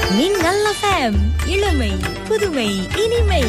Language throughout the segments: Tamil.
மின்னல் எஃப்எம் இளமை புதுமை இனிமை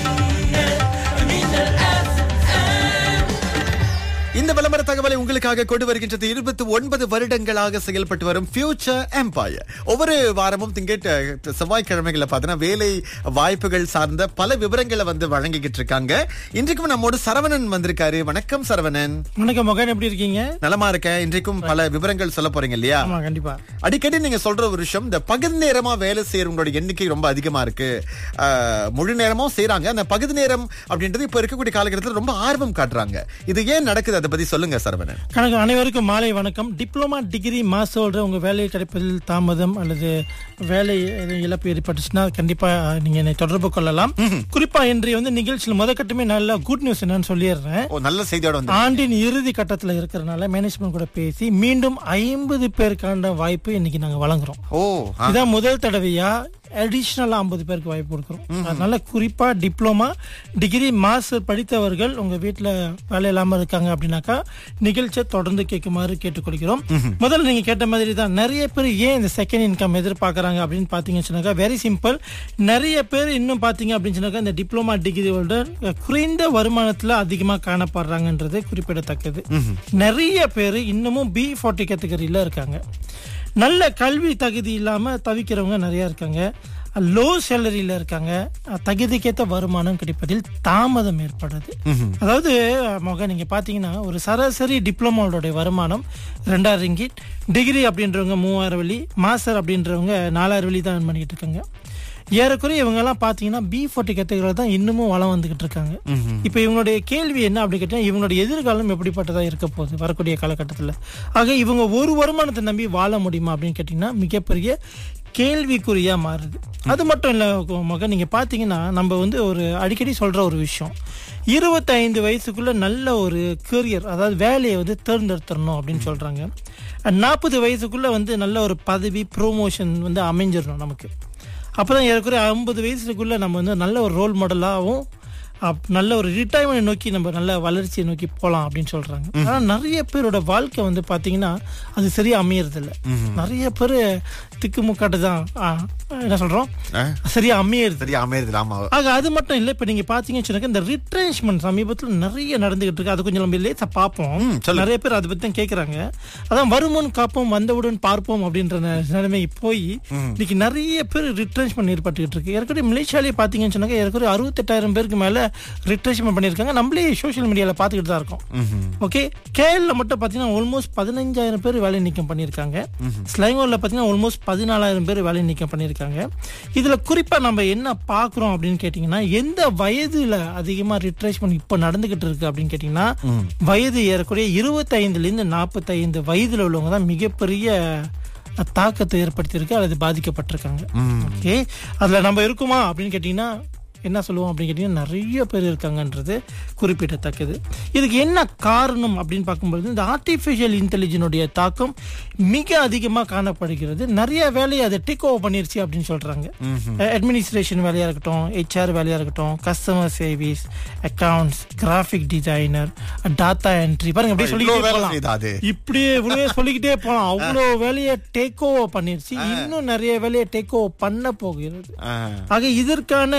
இந்த விளம்பர தகவலை உங்களுக்காக கொண்டு வருகின்றது இருபத்தி ஒன்பது வருடங்களாக செயல்பட்டு வரும் ஃபியூச்சர் எம்பையர் ஒவ்வொரு வாரமும் திங்கட் செவ்வாய்க்கிழமைகளை பார்த்தீங்கன்னா வேலை வாய்ப்புகள் சார்ந்த பல விவரங்களை வந்து வழங்கிக்கிட்டு இருக்காங்க இன்றைக்கும் நம்மோடு சரவணன் வந்திருக்காரு வணக்கம் சரவணன் வணக்கம் மகன் எப்படி இருக்கீங்க நலமா இருக்கேன் இன்றைக்கும் பல விவரங்கள் சொல்ல போறீங்க இல்லையா ஆமா கண்டிப்பா அடிக்கடி நீங்க சொல்ற ஒரு விஷயம் இந்த பகுதி நேரமா வேலை செய்யறவங்களோட எண்ணிக்கை ரொம்ப அதிகமா இருக்கு ஆஹ், முழு நேரமும் செய்றாங்க அந்த பகுதி நேரம் அப்படின்றது இப்ப இருக்கக்கூடிய காலகட்டத்தில் ரொம்ப ஆர்வம் காட்டுறாங்க இது ஏன் நடக்குது அதை பத்தி சொல்லுங்க சரவணன் கணக்கு அனைவருக்கும் மாலை வணக்கம் டிப்ளமா டிகிரி மாஸ்டரோட உங்க வேலை கிடைப்பதில் தாமதம் அல்லது வேலை எதுவும் இழப்பு ஏற்பட்டுச்சுன்னா கண்டிப்பா நீங்க என்னை தொடர்பு கொள்ளலாம் குறிப்பா இன்றைய வந்து நிகழ்ச்சியில் முதற்கட்டமே நல்ல குட் நியூஸ் என்னன்னு சொல்லிடுறேன் ஓ நல்ல செய்தியோட வந்து ஆண்டின் இறுதி கட்டத்துல இருக்கிறனால மேனேஜ்மெண்ட் கூட பேசி மீண்டும் ஐம்பது பேருக்கான வாய்ப்பு இன்னைக்கு நாங்க வழங்குறோம் ஓ ஆ, இதான் முதல் தடவையா அடிஷ்னலா ஐம்பது பேருக்கு வாய்ப்பு கொடுக்குறோம் அதனால குறிப்பா டிப்ளமா டிகிரி மாஸ்டர் படித்தவர்கள் உங்க வீட்ல வேலை இல்லாம இருக்காங்க அப்படின்னாக்கா நிகழ்ச்சியை தொடர்ந்து கேட்குமாறு கேட்டுக்கொள்கிறோம் முதல்ல நீங்க கேட்ட மாதிரி தான் நிறைய பேர் ஏன் இந்த செகண்ட் இன்கம் எதிர்பார்க்கறாங்க அப்படின்னு பாத்தீங்கன்னு சொன்னாக்கா வெரி சிம்பிள் நிறைய பேர் இன்னும் பாத்தீங்க அப்படின்னு சொன்னாக்கா இந்த டிப்ளமா டிகிரி ஹோல்டர் குறைந்த வருமானத்துல அதிகமா காணப்படுறாங்கன்றது குறிப்பிடத்தக்கது நிறைய பேர் இன்னமும் பி ஃபார்ட்டி கேட்டகரியில இருக்காங்க நல்ல கல்வி தகுதி இல்லாம தவிக்கிறவங்க நிறைய இருக்காங்க லோ சேலரியில இருக்காங்க தகுதிக்கேற்ற வருமானம் கிடைப்பதில் தாமதம் ஏற்படுது அதாவது மொக நீங்க பாத்தீங்கன்னா ஒரு சராசரி டிப்ளமோடைய வருமானம் ரெண்டாயிரம் ரிங்கிட் டிகிரி அப்படின்றவங்க மூவாயிரம் வெள்ளி மாஸ்டர் அப்படின்றவங்க நாலாயிரம் வெள்ளி தான் earn பண்ணிட்டு இருக்காங்க ஏறக்குறைய இவங்க எல்லாம் பாத்தீங்கன்னா பி ஃபோர்ட்டி கேட்டகரியில் தான் இன்னமும் வளம் வந்துகிட்டு இருக்காங்க இப்போ இவங்களுடைய கேள்வி என்ன அப்படி கேட்டா இவங்களுடைய எதிர்காலம் எப்படிப்பட்டதா இருக்க போகுது வரக்கூடிய காலகட்டத்தில் ஆக இவங்க ஒரு வருமானத்தை நம்பி வாழ முடியுமா அப்படின்னு கேட்டீங்கன்னா மிகப்பெரிய கேள்விக்குறியா மாறுது அது மட்டும் இல்ல மகன் நீங்க பாத்தீங்கன்னா நம்ம வந்து ஒரு அடிக்கடி சொல்ற ஒரு விஷயம் இருபத்தைந்து வயசுக்குள்ள நல்ல ஒரு கரியர் அதாவது வேலையை வந்து தேர்ந்தெடுத்துடணும் அப்படின்னு சொல்றாங்க நாற்பது வயசுக்குள்ள வந்து நல்ல ஒரு பதவி ப்ரோமோஷன் வந்து அமைஞ்சிடணும் நமக்கு அப்பதான் ஏறக்குறைய ஐம்பது வயசுக்குள்ள நம்ம வந்து நல்ல ஒரு ரோல் மாடலாகவும் அப்- நல்ல ஒரு ரிட்டையர்மெண்ட் நோக்கி நம்ம நல்ல வளர்ச்சியை நோக்கி போகலாம் அப்படின்னு சொல்றாங்க ஆனா நிறைய பேரோட வாழ்க்கை வந்து பாத்தீங்கன்னா அது சரியா அமையறது இல்ல நிறைய பேர் திக்குமுக்காட்டு தான் ஆ, என்ன சொல்றோம் ஆ, சரியா அமையறது சரியா அமையுது ஆமா ஆக அது மட்டும் இல்ல இப்ப நீங்க பாத்தீங்கன்னு சொன்னாக்க இந்த ரிட்ரேஷ்மெண்ட் சமீபத்துல நிறைய நடந்துகிட்டு இருக்கு அது கொஞ்சம் நம்ம லேசா பார்ப்போம் ம், சொல்லுங்க. நிறைய பேர் அதை பத்தி தான் கேக்குறாங்க அதான் வருமுன் காப்போம் வந்தவுடன் பார்ப்போம் அப்படின்ற ந- நிலைமை போய் இன்னைக்கு நிறைய பேர் ரிட்ரேஷ்மெண்ட் ஏற்பட்டுக்கிட்டு இருக்கு ஏற்கனவே மலேசியாலே பாத்தீங்கன்னு சொன்னாக்க ஏற்கனவே அறுபத்தெட்டாயிரம் பேருக்கு மேல ரிட்ரேஷ்மெண்ட் பண்ணிருக்காங்க நம்மளே சோஷியல் மீடியால பாத்துக்கிட்டு தான் இருக்கோம் ஓகே கேஎல்ல மட்டும் பாத்தீங்கன்னா ஆல்மோஸ்ட் பதினஞ்சாயிரம் பேர் வேலை நீக்கம் பண்ணிருக்காங்க ஸ்லைங்கோர்ல பாத்தீங்கன்னா ஆல்மோஸ்ட் பதினாலாயிரம் பேர் வேலை நீக்கம் பண்ணிருக்காங்க இதுல குறிப்பா நம்ம என்ன பாக்குறோம் அப்படின்னு கேட்டீங்கன்னா எந்த வயதுல அதிகமா ரிட்ரேஷ்மெண்ட் இப்ப நடந்துகிட்டு இருக்கு அப்படின்னு கேட்டீங்கன்னா வயது ஏறக்குறைய இருபத்தைந்துல இருந்து நாற்பத்தைந்து வயதுல உள்ளவங்க தான் மிகப்பெரிய தாக்கத்தை ஏற்படுத்தியிருக்கு அல்லது பாதிக்கப்பட்டிருக்காங்க ஓகே அதுல நம்ம இருக்குமா அப்படின்னு கேட்டீங்கன்னா என்ன சொல்லுவோம் அப்படின்னு கேட்டீங்கன்னா நிறைய பேர் இருக்காங்கன்றது குறிப்பிடத்தக்கது இதுக்கு என்ன காரணம் அப்படின்னு பார்க்கும்பொழுது இந்த ஆர்டிஃபிஷியல் இன்டெலிஜென்ஸுடைய தாக்கம் மிக அதிகமாக காணப்படுகிறது நிறைய வேலையை அதை டேக் ஓவர் பண்ணிருச்சு அப்படின்னு சொல்றாங்க அட்மினிஸ்ட்ரேஷன் வேலையா இருக்கட்டும் ஹெச்ஆர் வேலையா இருக்கட்டும் customer service accounts graphic designer data entry பாருங்க அப்படியே இவ்வளவு சொல்லிக்கிட்டே வேலை போகலாம் செய்யுதா அது இப்படியே இவ்வளவே சொல்லிக்கிட்டே போலாம் அவ்வளோ வேலையை டேக் ஓவர் பண்ணிருச்சு இன்னும் நிறைய வேலையை டேக் ஓவர் பண்ண போகிறது ஆ, ஆக இதற்கான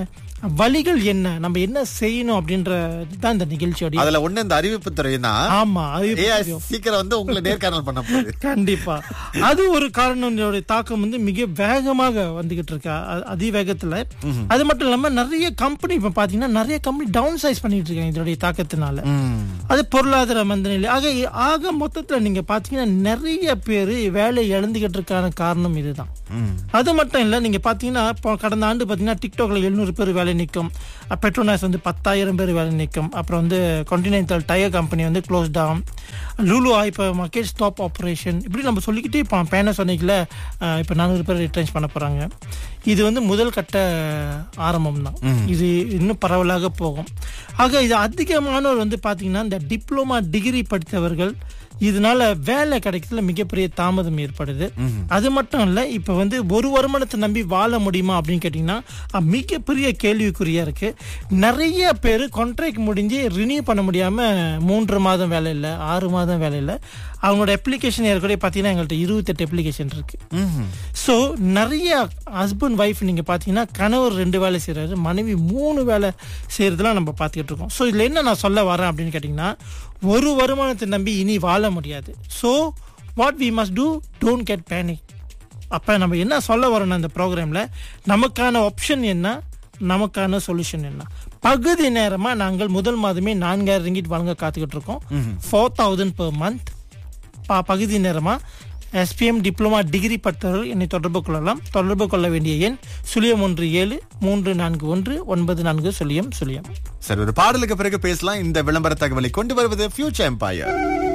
வழிகள் என்ன நம்ம என்ன செய்யணும் அப்படின்ற தான் இந்த நிகழ்ச்சியோட அதுல ஒண்ணு இந்த அறிவிப்பு துறைனா ஆமா அது AI சீக்கிரம் வந்து உங்களை நேர்காணல் பண்ண போகுது கண்டிப்பா அது ஒரு காரணம் இதோடைய தாக்கம் வந்து மிக வேகமாக வந்துகிட்டு இருக்கு அ- அதிவேகத்துல அது மட்டும் இல்லாம நிறைய கம்பெனி இப்ப பாத்தீங்கன்னா நிறைய கம்பெனி டவுன் சைஸ் பண்ணிட்டு இருக்காங்க இதோடைய தாக்கத்தினால ம். அது பொருளாதார மந்தநிலை ஆக ஆக மொத்தத்துல நீங்க பாத்தீங்கன்னா நிறைய பேர் வேலை இழந்துகிட்டு இருக்கான காரணம் இதுதான் ம். அது மட்டும் இல்ல நீங்க பாத்தீங்கன்னா இப்போ கடந்த ஆண்டு பாத்தீங்கன்னா டிக்டாக்ல எழுநூறு பேர் வேலை நிற்கும் பெட்ரோனாஸ் வந்து பத்தாயிரம் பேர் வேலை நிற்கும் அப்புறம் வந்து கான்டினென்டல் டயர் கம்பெனி வந்து க்ளோஸ் டவுன் லூலு இப்போ மார்க்கெட் ஸ்டாப் ஆப்ரேஷன் இப்படி நம்ம சொல்லிக்கிட்டே இப்போ பேனசோனிக்ல இப்போ நானூறு பேர் ரிட்டர்ன்ஸ் பண்ண போறாங்க இது வந்து முதல் கட்ட ஆரம்பம் தான் இது இன்னும் பரவலாக போகும் ஆக இது அதிகமானவர் வந்து பாத்தீங்கன்னா இந்த டிப்ளமா டிகிரி படித்தவர்கள் இதனால வேலை கிடைக்கிறதுல மிகப்பெரிய தாமதம் ஏற்படுது அது மட்டும் இல்ல இப்ப வந்து ஒரு வருமானத்தை நம்பி வாழ முடியுமா அப்படின்னு கேட்டீங்கன்னா அஹ், மிகப்பெரிய கேள்விக்குறியா இருக்கு நிறைய பேர் கான்ட்ராக்ட் முடிஞ்சு ரினியூ பண்ண முடியாம மூன்று மாதம் வேலை இல்லை ஆறு மாதம் வேலை இல்லை அவங்களோட அப்ளிகேஷன் ஏற்கனவே பார்த்தீங்கன்னா எங்கள்கிட்ட இருபத்தெட்டு அப்ளிகேஷன் இருக்கு ம்ஹும். ஸோ நிறைய ஹஸ்பண்ட் ஒய்ஃப் நீங்கள் பார்த்தீங்கன்னா கணவர் ரெண்டு வேலை செய்கிறாரு மனைவி மூணு வேலை செய்கிறதுலாம் நம்ம பார்த்துக்கிட்டு இருக்கோம் ஸோ இதில் என்ன நான் சொல்ல வரேன் அப்படின்னு கேட்டிங்கன்னா ஒரு வருமானத்தை நம்பி இனி வாழ முடியாது so what we must do don't get panic அப்போ நம்ம என்ன சொல்ல வரோம்னா இந்த ப்ரோக்ராமில் நமக்கான ஆப்ஷன் என்ன நமக்கான சொல்யூஷன் என்ன பகுதி நேரமாக நாங்கள் முதல் மாதமே நான்காயிரம் ரிங்கிட் வழங்க காத்துக்கிட்டு இருக்கோம் ஃபோர் தௌசண்ட் per மந்த் ப பகுதி நேரமாக எஸ்பிஎம் டிப்ளமா டிகிரி பட்டவர்கள் என்னை தொடர்பு கொள்ளலாம் தொடர்பு கொள்ள வேண்டிய எண் சுழியம் ஒன்று ஏழு மூன்று நான்கு ஒன்று ஒன்பது நான்கு சுழியம் சுழியம் சரி ஒரு பாடலுக்கு பிறகு பேசலாம் இந்த விளம்பர தகவலை கொண்டு வருவது ஃபியூச்சர் எம்பையர்